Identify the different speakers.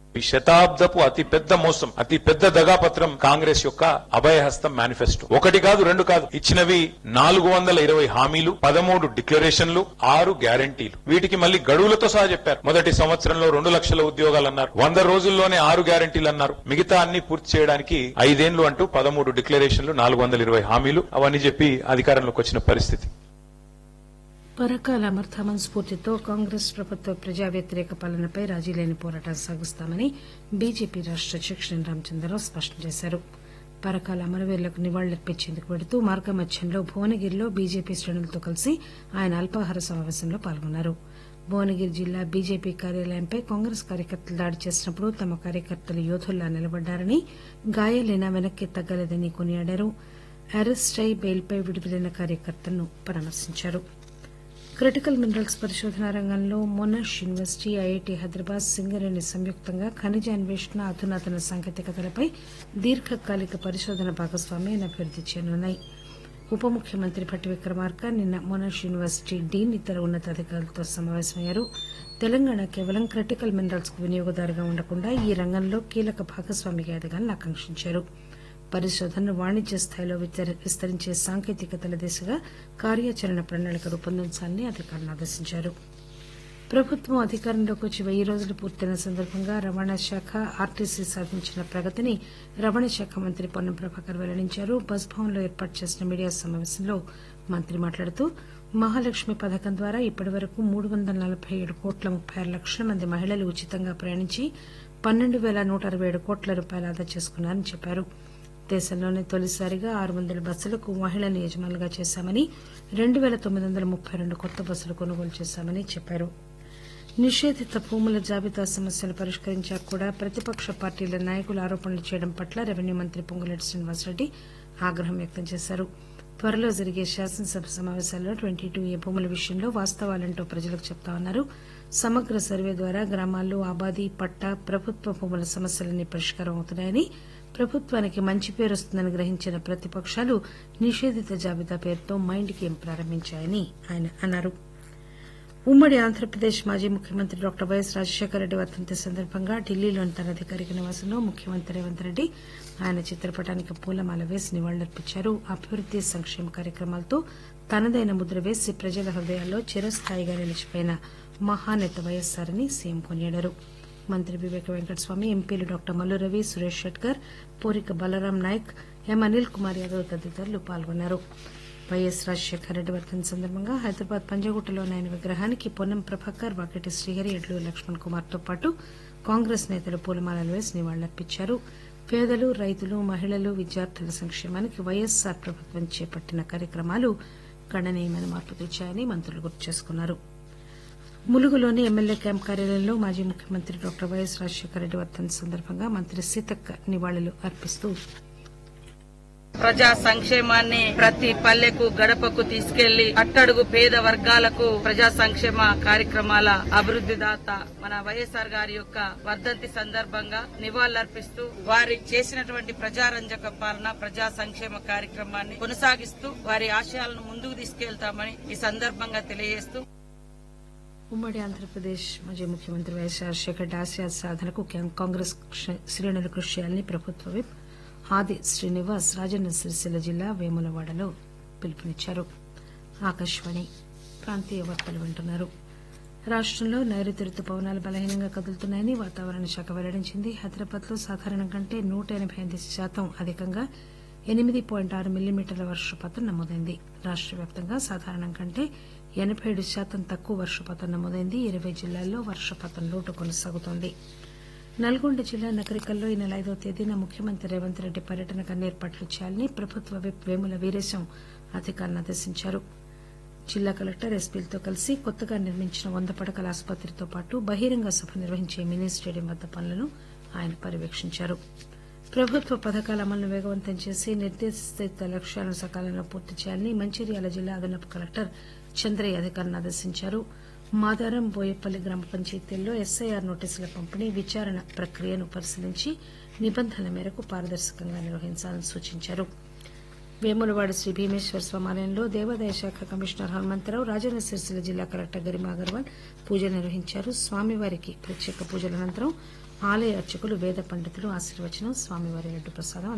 Speaker 1: ఈ శతాబ్దపు అతి పెద్ద మోసం అతి పెద్ద దగాపత్రం కాంగ్రెస్ యొక్క అభయహస్తం మేనిఫెస్టో ఒకటి కాదు రెండు కాదు ఇచ్చినవి నాలుగు వందల ఇరవై హామీలు పదమూడు డిక్లరేషన్లు ఆరు గ్యారంటీలు వీటికి మళ్ళీ గడువులతో సహా చెప్పారు మొదటి సంవత్సరంలో రెండు లక్షల ఉద్యోగాలు అన్నారు వంద రోజుల్లోనే ఆరు గ్యారంటీలు అన్నారు మిగతా అన్ని పూర్తి చేయడానికి ఐదేళ్లు అంటూ పదమూడు డిక్లరేషన్లు నాలుగు వందల ఇరవై హామీలు అవన్నీ చెప్పి అధికారంలోకి వచ్చిన పరిస్థితి
Speaker 2: పరకాల అమర్థామన్ స్ఫూర్తితో కాంగ్రెస్ ప్రభుత్వ ప్రజా వ్యతిరేక పాలనపై రాజీలేని పోరాటం సాగిస్తామని బీజేపీ రాష్ట అధ్యకుడు రామచంద్రరావు స్పష్టం చేశారు పరకాల అమరవీరులకు నివాళులర్పించేందుకు వెడుతూ మార్గమధ్యంలో భువనగిరిలో బీజేపీ శ్రేణులతో కలిసి ఆయన అల్పాహార సమావేశంలో పాల్గొన్నారు భువనగిరి జిల్లా బీజేపీ కార్యాలయంపై కాంగ్రెస్ కార్యకర్తలు దాడి చేసినప్పుడు తమ కార్యకర్తలు యోధుల్లా నిలబడ్డారని గాయాలైనా వెనక్కి తగ్గలేదని కొనియాడారు అరెస్ట్ అయి బెయిల్పై విడుదలైన కార్యకర్తలను పరామర్శించారు క్రిటికల్ మినరల్స్ పరిశోధన రంగంలో Monash university IIT Hyderabad Singareni సంయుక్తంగా ఖనిజ అన్వేషణ అధునాతన సాంకేతికతలపై దీర్ఘకాలిక పరిశోధన భాగస్వామ్యాన్ని అభివృద్ది చేయనున్నాయి ఉప ముఖ్యమంత్రి భట్టి విక్రమార్క నిన్న మొనాష్ యూనివర్సిటీ డీన్ ఇతర ఉన్నతాధికారులతో సమావేశమయ్యారు తెలంగాణ కేవలం క్రిటికల్ మినరల్స్ కు వినియోగదారుగా ఉండకుండా ఈ రంగంలో కీలక భాగస్వామిగా ఎదగాలని ఆకాంక్షించారు పరిశోధనను వాణిజ్య స్థాయిలో విస్తరి- విస్తరించే సాంకేతికతల దిశగా కార్యాచరణ ప్రణాళిక రూపొందించాలని అధికారులను ఆదేశించారు ప్రభుత్వం అధికారంలోకి వచ్చి వెయ్యి రోజులు పూర్తయిన సందర్భంగా రవాణా శాఖ ఆర్టీసీ సాధించిన ప్రగతిని రవాణా శాఖ మంత్రి పొన్నం ప్రభాకర్ వెల్లడించారు బస్ భవన్ లో ఏర్పాటు చేసిన మీడియా సమావేశంలో మంత్రి మాట్లాడుతూ మహాలక్ష్మి పథకం ద్వారా ఇప్పటి వరకు మూడు వందల నలభై ఏడు కోట్ల ముప్పై ఆరు లక్షల మంది మహిళలు ఉచితంగా ప్రయాణించి పన్నెండు పేల నూట అరవై ఏడు కోట్ల రూపాయలు ఆదా చేసుకున్నారని చెప్పారు దేశంలోనే తొలిసారిగా ఆరు వందల బస్సులకు మహిళలను యజమానులుగా చేశామని రెండు పేల తొమ్మిది వందల ముప్పై రెండు కొత్త బస్సులు కొనుగోలు చేశామని చెప్పారు నిషేధిత భూముల జాబితా సమస్యలు పరిష్కరించాక కూడా ప్రతిపక్ష పార్టీల నాయకులు ఆరోపణలు చేయడం పట్ల రెవెన్యూ మంత్రి పొంగులేటి శ్రీనివాసరెడ్డి ఆగ్రహం వ్యక్తం చేశారు త్వరలో జరిగే శాసనసభ సమావేశాల్లో ట్వంటీ టూ ఏ భూముల విషయంలో వాస్తవాలంటూ ప్రజలకు చెప్తామన్నారు సమగ్ర సర్వే ద్వారా గ్రామాల్లో ఆబాది పట్టా ప్రభుత్వ భూముల సమస్యలన్నీ పరిష్కారం అవుతున్నాయని ప్రభుత్వానికి మంచి పేరు వస్తుందని గ్రహించిన ప్రతిపక్షాలు నిషేధిత జాబితా పేరుతో మైండ్ గేమ్ ప్రారంభించాయని ఆయన అన్నారు ఉమ్మడి ఆంధ్రప్రదేశ్ మాజీ ముఖ్యమంత్రి డాక్టర్ వైఎస్ రాజశేఖర రెడ్డి వర్ధంతి సందర్భంగా ఢిల్లీలోని తన అధికారిక నివాసంలో ముఖ్యమంత్రి రేవంత్ రెడ్డి ఆయన చిత్రపటానికి పూలమాల వేసి నివాళులర్పించారు అభివృద్ది సంక్షేమ కార్యక్రమాలతో తనదైన ముద్ర వేసి ప్రజల హృదయాల్లో చిరస్థాయిగా నిలిచిపోయిన మహానేత వైఎస్సార్ అని సీఎం కొనియాడారు మంత్రి వివేక వెంకటస్వామి ఎంపీలు డాక్టర్ మల్లు రవి సురేష్ షెట్కర్ పూరిక బలరాం నాయక్ ఎం అనిల్ కుమార్ యాదవ్ తదితరులు పాల్గొన్నారు వైఎస్ రాజశేఖర రెడ్డి వర్ధన్ సందర్భంగా హైదరాబాద్ పంజగుట్టలోని ఆయన విగ్రహానికి పొన్నం ప్రభాకర్ వాకటి శ్రీహరి ఎడ్లు లక్ష్మణ్ కుమార్ తో పాటు కాంగ్రెస్ నేతలు పూలమాలలు వేసి నివాళులర్పించారు పేదలు రైతులు మహిళలు విద్యార్థుల సంక్షేమానికి వైఎస్సార్ ప్రభుత్వం చేపట్టిన కార్యక్రమాలు గణనీయమైన మార్పు తెచ్చాయని మంత్రులు గుర్తు చేసుకున్నారు ములుగులోని ఎమ్మెల్యే క్యాంప్ కార్యాలయంలో మాజీ ముఖ్యమంత్రి డాక్టర్ వైఎస్ రాజశేఖర రెడ్డి వర్ధన్ సందర్భంగా మంత్రి సీతక్క నివాళులు అర్పిస్తూ
Speaker 3: ప్రజా సంక్షేమాన్ని ప్రతి పల్లెకు గడపకు తీసుకెళ్లి అట్టడుగు పేద వర్గాలకు ప్రజా సంక్షేమ కార్యక్రమాల అభివృద్ది దాత మన వైఎస్ఆర్ గారి యొక్క వర్ధంతి సందర్భంగా నివాళులర్పిస్తూ వారి చేసినటువంటి ప్రజారంజక పాలన ప్రజా సంక్షేమ కార్యక్రమాన్ని కొనసాగిస్తూ వారి ఆశయాలను ముందుకు తీసుకెళ్తామని ఈ సందర్భంగా తెలియజేస్తూ
Speaker 2: ఉమ్మడి ఆంధ్రప్రదేశ్ మాజీ ముఖ్యమంత్రి వైఎస్ రాజశేఖర రెడ్డి ఆశయ సాధనకు క్యాం- కాంగ్రెస్ క్ష- శ్రేణులు కృషి చేయాలని ప్రభుత్వ విప్ ఆది శ్రీనివాస్ రాజన్న సిరిసిల్ల జిల్లా వేములవాడలో పిలుపునిచ్చారు ఆకాశవాణి ప్రాంతీయ వార్తలు వింటున్నారు రాష్టంలో నైరుతి రుతుపవనాలు బలహీనంగా కదులుతున్నాయని వాతావరణ శాఖ వెల్లడించింది హైదరాబాద్ లో సాధారణం కంటే నూట ఎనబై ఎనిమిది శాతం అధికంగా ఎనిమిది పాయింట్ ఆరు మిల్లీమీటర్ల వర్షపాతం నమోదైంది రాష్ట వ్యాప్తంగా సాధారణం కంటే ఎనబై ఏడు శాతం తక్కువ వర్షపాతం నమోదైంది ఇరవై జిల్లాల్లో వర్షపాతం లోటు కొనసాగుతోంది నల్గొండ జిల్లా నకరికల్లో ఈ నెల ఐదవ తేదీన ముఖ్యమంత్రి రేవంత్ రెడ్డి పర్యటనకు అన్ని ఏర్పాట్లు చేయాలని ప్రభుత్వ విప్ వేముల వీరేశం అధికారులను ఆదేశించారు జిల్లా కలెక్టర్ ఎస్పీలతో కలిసి కొత్తగా నిర్మించిన వంద పడకల ఆసుపత్రితో పాటు బహిరంగ సభ నిర్వహించే మినీ స్టేడియం వద్ద పనులను ఆయన పర్యవేక్షించారు ప్రభుత్వ పథకాల అమలును వేగవంతం చేసి నిర్దేశిత లక్ష్యాలను సకాలంలో పూర్తి చేయాలని మంచిర్యాల జిల్లా అదనపు కలెక్టర్ చంద్రయ్య అధికారులను ఆదేశించారు మాదారం బోయపల్లి గ్రామ పంచాయతీల్లో ఎస్ఐఆర్ నోటీసుల పంపిణీ విచారణ ప్రక్రియను పరిశీలించి నిబంధనల మేరకు పారదర్శకంగా నిర్వహించాలని సూచించారు వేములవాడ శ్రీ భీమేశ్వర స్వామాలయంలో దేవాదాయ శాఖ కమిషనర్ హనుమంతరావు రాజన్న సిరిసిల్ల జిల్లా కలెక్టర్ గరిమా అగర్వాల్ పూజ నిర్వహించారు స్వామివారికి ప్రత్యేక పూజల అనంతరం ఆలయ అర్చకులు వేద పండితులు ఆశీర్వచనం స్వామివారి లడ్డు ప్రసాదం